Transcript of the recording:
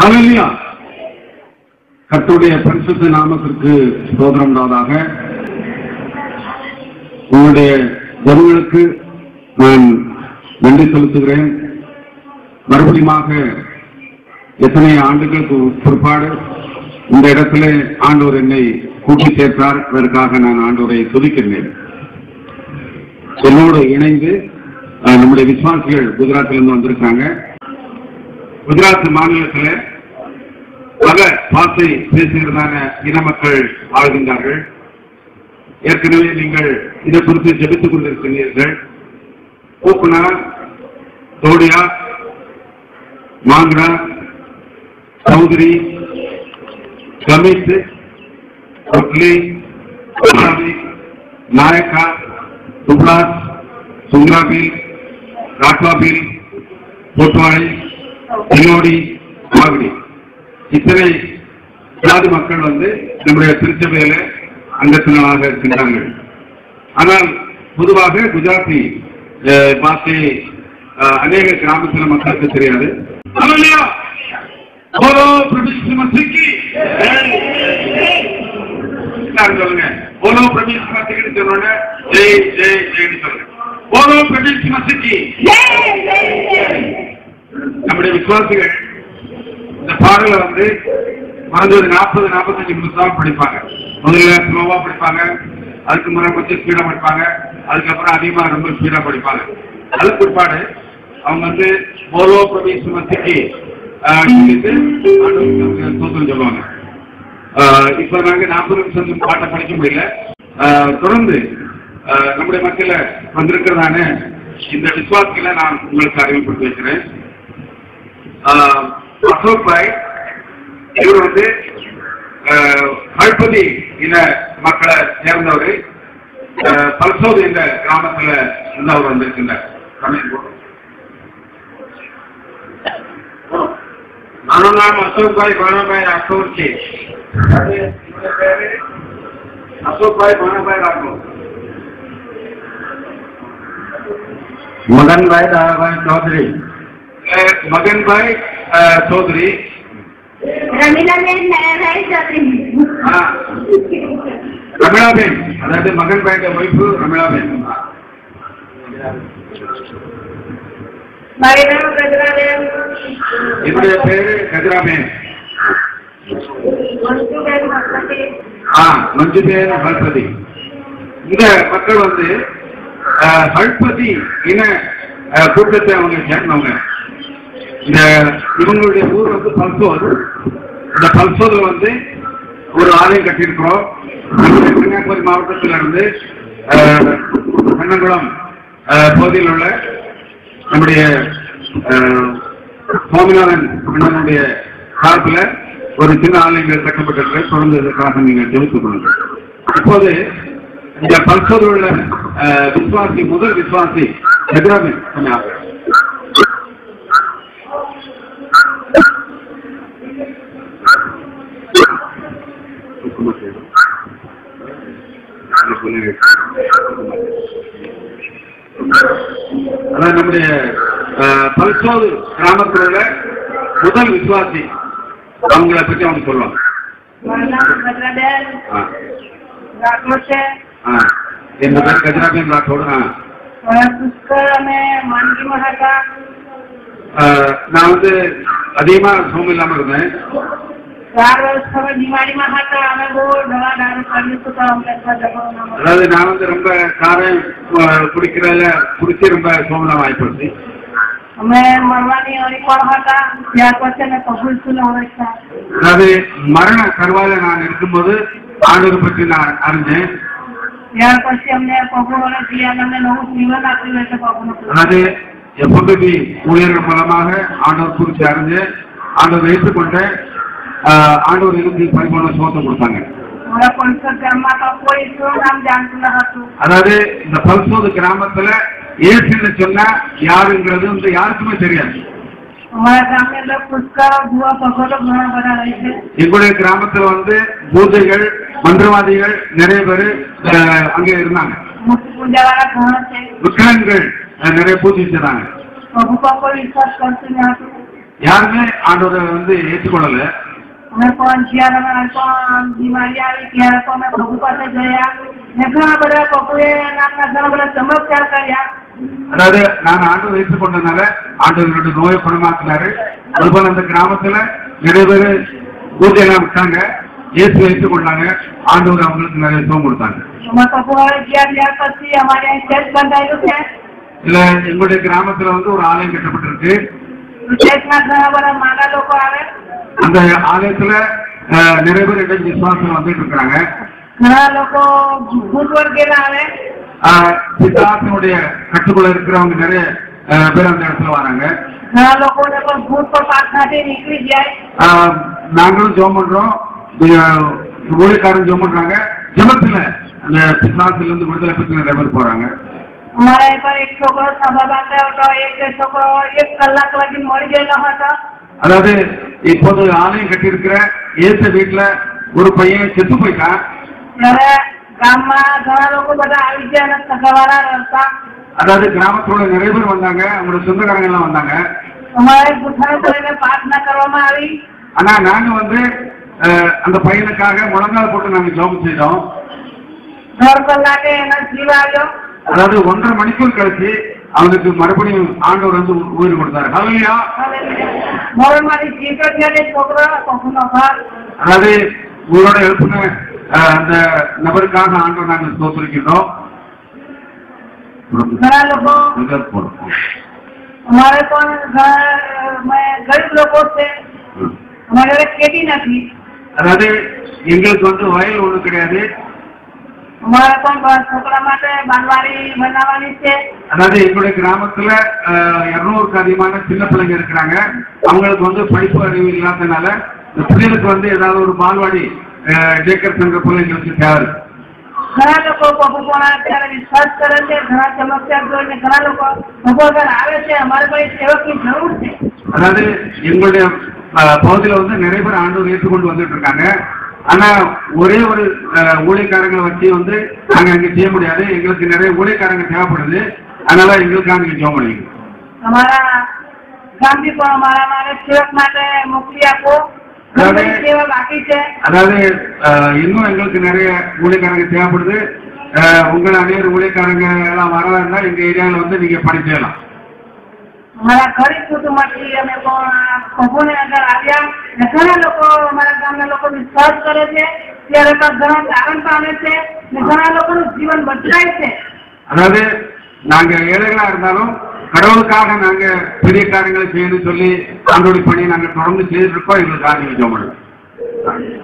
ஹalleluya கர்த்தருடைய பரிசுத்த நாமத்திற்கு ஸ்தோத்திரம் உண்டாவதாக உங்களுடைய ஜனங்களுக்கு நான் நன்றி செலுத்துகிறேன் மறுபடியுமாக எத்தனை ஆண்டுகளுக்கு பிற்பாடு இந்த இடத்திலே ஆண்டவர் என்னை கூட்டி சேர்த்தார் அதற்காக நான் ஆண்டவரை துதிக்கிறேன் என்னோடு இணைந்து அஹ், நம்முடைய விசுவாசிகள் குஜராத்திலிருந்து வந்திருக்காங்க குஜராத் மாநிலத்தில் பல பாசை பேசுகிறதான இன மக்கள் வாழ்கின்றார்கள் ஏற்கனவே நீங்கள் இதை குறித்து ஜெபித்துக் கொண்டிருக்கிறீர்கள் பூக்குனா தோடியா மாங்கரா சௌதரி கமித் கொட்லி கொட்டாவி நாயக்கா துப்ளாஸ் சுங்ராபில் ராட்வாபில் பொட்டுவாழை தினோடி மாகடி இத்தனை ஜாதி மக்கள் வந்து நம்முடைய திருச்சபையில அங்கத்தினராக இருக்கின்றார்கள் ஆனால் பொதுவாக குஜராத்தி அஹ், பாஷை அஹ், அநேக கிராமத்தில் மக்களுக்கு தெரியாது ஹalleluya. போலோ பிரபீஷ் மசிக்கி எல்லாரும் சொல்லுங்க போலோ பிரபீஷ் மசிக்கின்னு சொன்னோன்னே ஜெய் ஜெய் ஜெய்னு சொல்லுங்க போலோ பிரபீஷ் மசிக்கி நம்முடைய விசுவாசிகள் இந்த பாடலை வந்து குறைஞ்சது நாற்பது நாற்பத்தஞ்சு நிமிஷம் படிப்பாங்க முதல்ல ஸ்லோவா படிப்பாங்க அதுக்கு முறை கொஞ்சம் ஸ்பீடா படிப்பாங்க அதுக்கப்புறம் அதிகமா ரொம்ப ஸ்பீடா படிப்பாங்க அதுக்கு பிற்பாடு அவங்க வந்து போலோ பிரபீஷ் மத்திக்கு சொல்லிட்டு ஆண்டவருக்கு அவங்க ஸ்தோத்திரம் சொல்லுவாங்க ஆஹ் இப்ப நாங்க நாற்பது நிமிஷம் பாட்டை படிக்க முடியல ஆஹ் தொடர்ந்து ஆஹ் நம்முடைய மக்கள வந்திருக்கிறதான இந்த விசுவாசிகளை நான் உங்களுக்கு அறிமுகப்படுத்தி வைக்கிறேன் ஆஹ் அசோக் பாய் இவர் வந்து ஆஹ் கல்பதி இன மக்களை சேர்ந்தவர் ஆஹ் பல்சோது என்ற கிராமத்துல இருந்தவர் வந்திருக்கின்றார் தமிழ் போட்டு. મારું નામ અશોકભાઈ ભાણાભાઈ રાઠોડ છે અશોકભાઈ ભાણાભાઈ રાઠોડ મગનભાઈ દાદાભાઈ ચૌધરી અ, મગનભાઈ અ, ચૌધરી રમીલાબેન નારાયણભાઈ ચૌધરી હા રમીળાબેન અதாவது મગનભાઈ વૈફ રમીળાબેન મારું નામ ગજરાબેન என்னுடைய பேரு கதிராபேன் મંજુબેન ભગવતી ஆ மஞ்சுபேன் ஹல்பதி இந்த மக்கள் வந்து அஹ், ஹல்பதி இன அஹ், கூட்டத்தை அவங்க சேர்ந்தவங்க இந்த இவங்களுடைய ஊர் வந்து பல்சோர் இந்த பல்சோர்ல வந்து ஒரு ஆலயம் கட்டியிருக்கிறோம் நம்முடைய கன்னியாகுமரி மாவட்டத்தில் இருந்து அஹ், கண்ணங்குளம் அஹ், பகுதியில் உள்ள நம்முடைய அஹ், சுவாமிநாதன் அண்ணனுடைய சார்பில் ஒரு சின்ன ஆலயங்கள் கட்டப்பட்டிருக்கு தொடர்ந்து இதற்காக நீங்கள் ஜெபித்துக் கொள்ளுங்கள் இப்போது இந்த பல்சோரில் உள்ள அஹ், விசுவாசி முதல் விசுவாசி எதிராமின் சொன்னாங்க அதான் நம்முடைய அஹ், பல்சோது கிராமத்தில் உள்ள முதல் விசுவாசி அவங்கள பற்றி அவங்க சொல்லுவாங்க મારું નામ ગજરાબેન ஆ, રાઠોડ છે ஆ. என் பேர் கஜராபேன் ராઠோடு ஆ. મારા પુષ્કર અને માંડગીમાં હતા ஆ, நான் வந்து அதிகமா சோம் இல்லாம இருந்தேன் ચાર વર્ષ હવે દિવાળીમાં હતા અમે બહુ દવા દારૂ કર્યું હતું તો અમને એટલા જવાનું મળ્યું. அதாவது நான் வந்து ரொம்ப காரம் அஹ், குடிக்கிறதுல குடிச்சு ரொம்ப சோமலாம் ஆயிப்போச்சு અમે મરવાની અરી પણ હતા ત્યાર પછી અમે કબૂલ છું હવે அதாவது மரண கருவால நான் இருக்கும்போது ஆண்டவர் பற்றி நான் அறிஞ்சேன் ત્યાર પછી અમને પ્રભુ અને જીયાને અમને નવું જીવન આપ્યું એટલે પ્રભુનું அதாவது எஃப்எம்பி ஊழியர்கள் மூலமாக ஆண்டவர் குறித்து அறிஞ்சு ஆண்டவர் ஏற்றுக்கொண்டேன் ஆஹ், ஆண்டவர் இருந்து பரிபூர்ண சோத்தை கொடுத்தாங்க મારા પંચર ગામમાં તો કોઈ શું નામ જાણતું ન હતું அதாவது இந்த பல்சோது கிராமத்துல ஏசுன்னு சொன்னா யாருங்கிறது வந்து யாருக்குமே தெரியாது અમારા ગામની અંદર પુષ્કળ ભૂવા ભગવતો ઘણા બધા રહે છે எங்களுடைய கிராமத்துல வந்து பூஜைகள் மந்திரவாதிகள் நிறைய பேர் அங்கே இருந்தாங்க મૂર્તિ પૂજાવાળા ઘણા છે விக்கிரகங்கள் அஹ், நிறைய பூஜிச்சிருந்தாங்க પ્રભુ પર કોઈ વિશ્વાસ કરતું ન હતું யாருமே ஆண்டவரை வந்து ஏற்றுக்கொள்ளல અમે પણ જ્યારે અમે પણ બીમારી આવી ત્યારે તો અમે પ્રભુ પાસે ગયા ને ઘણા બધા પ્રભુએ નામના ઘણા બધા ચમત્કાર કર્યા அதாவது நான் ஆண்டவர் ஏற்றுக்கொண்டதுனால ஆண்டவர் என்னுடைய நோயை குணமாக்குனாரு அதுபோல அந்த கிராமத்துல நிறைய பேர் பூஜையெல்லாம் விட்டாங்க இயேசு ஏற்றுக்கொண்டாங்க ஆண்டவர் அவங்களுக்கு நிறைய சுகம் கொடுத்தாங்க એમાં પ્રભુએ ગયા ત્યાર પછી અમારે અહીં ચેક બંધાયેલું છે இல்ல எங்களுடைய கிராமத்துல வந்து ஒரு ஆலயம் கட்டப்பட்டிருக்கு ચેકમાં ઘણા બધા માગા લોકો આવે அந்த ஆலயத்துல அஹ், நிறைய பேர் இன்றைக்கு விசுவாசம் வந்துட்டு இருக்கிறாங்க ઘણા લોકો ભૂત વર્ગેલા આવે அஹ், பிசாசினுடைய கட்டுக்குள்ள இருக்கிறவங்க நிறைய அஹ், பேர் அந்த இடத்துல வராங்க ઘણા લોકોને પણ ભૂત પર પાછાથી નીકળી જાય ஆஹ் நாங்களும் ஜெபம் பண்றோம் அஹ் ஊழியக்காரன் ஜெபம் பண்றாங்க ஜெபத்துல அந்த பிசாசுல இருந்து விடுதலை பெற்று நிறைய பேர் போறாங்க અમારા એક પર એક છોકરો સભા બાંધે હતો એક છોકરો એક કલાક લગી મળી ગયેલો હતો அதாவது இப்போது ஆலயம் கட்டியிருக்கிற ஏச வீட்டுல ஒரு பையன் செத்து போயிட்டான் ત્યારે ગામમાં ઘણા લોકો બધા આવી ગયા અને સગાવાળા રસ્તા அதாவது கிராமத்தோட நிறைய பேர் வந்தாங்க அவங்களோட சொந்தக்காரங்க எல்லாம் வந்தாங்க અમારે ગુઠાણ કરીને પ્રાર્થના કરવામાં આવી ஆனா நாங்க வந்து அஹ், அந்த பையனுக்காக முழங்கால் போட்டு நாங்க ஜெபம் செய்தோம் દોઢ કલાકે એનો જીવ આવ્યો அதாவது ஒன்றரை மணிக்கூர் கழிச்சு அவனுக்கு மறுபடியும் ஆண்டவர் வந்து உயிர் கொடுத்தாரு ஹalleluya. મોરણમાંથી જીવ કાઢ્યો ને છોકરો કોકનો ઘર அதாவது உங்களோட எழுப்புன அஹ், அந்த நபருக்காக ஆண்டவர் நாங்கள் ஸ்தோத்திரிக்கிறோம் ઘણા લોકો மிக போதும். અમારે પણ ઘણા, અ, ગરીબ લોકો છે ம். અમારે ઘરે ખેતી નથી அதாவது எங்களுக்கு வந்து வயல் ஒண்ணு கிடையாது અમારે પણ બ- છોકરા માટે બાંધવાડી બનાવવાની છે அதாவது எங்களுடைய கிராமத்துல அஹ், இருநூறுக்கு அதிகமான சின்ன பிள்ளைங்க இருக்கிறாங்க அவங்களுக்கு வந்து படிப்பு அறிவு இல்லாதனால இந்த பிள்ளைகளுக்கு வந்து ஏதாவது ஒரு பால்வாடி டேக்கர் சென்ற பிள்ளைங்களுக்கு தேவை இருக்கு. ઘણા લોકો પ્રભુ પણ અત્યારે વિશ્વાસ કરે છે ઘણા ચમત્કાર જોઈને ઘણા લોકો પ્રભુ આગળ આવે છે અમારે પણ એક સેવકની જરૂર છે அதாவது எங்களுடைய அஹ், பகுதியில வந்து நிறைய பேர் ஆண்டவர் ஏற்றுக்கொண்டு வந்துட்டு இருக்காங்க ஆனா ஒரே ஒரு அஹ், ஊழியக்காரங்களை வச்சு வந்து நாங்க அங்க செய்ய முடியாது எங்களுக்கு நிறைய ஊழியக்காரங்க தேவைப்படுது அதனால எங்களுக்காக நீங்க ஜோம் பண்ணிக்கணும் અમારા ગામથી પણ અમારા મારે સેવક માટે મોકલી આપો ઘણી બધી સેવા બાકી છે அதாவது அஹ், இன்னும் எங்களுக்கு நிறைய ஊழியக்காரங்க தேவைப்படுது அஹ், உங்களை அநேக ஊழியக்காரங்க எல்லாம் வரதா இருந்தா எங்க ஏரியாவில் வந்து நீங்க பணி செய்யலாம் અમારા ગરીબ કુટુંબમાંથી અમે પણ પ્રભુને આગળ આવ્યા ને ઘણા લોકો અમારા ગામના લોકો વિશ્વાસ કરે છે ત્યારે પણ ઘણા તારણ પામે છે ને ઘણા લોકોનું જીવન બદલાય છે அதாவது நாங்க ஏழைகளா இருந்தாலும் கடவுளுக்காக நாங்க பெரிய காரியங்களை செய்யணும்னு சொல்லி ஆண்டோடைய பணியை நாங்க தொடர்ந்து செய்துட்டு இருக்கோம் எங்களுக்காக நீங்க ஜோம் பண்ணுங்க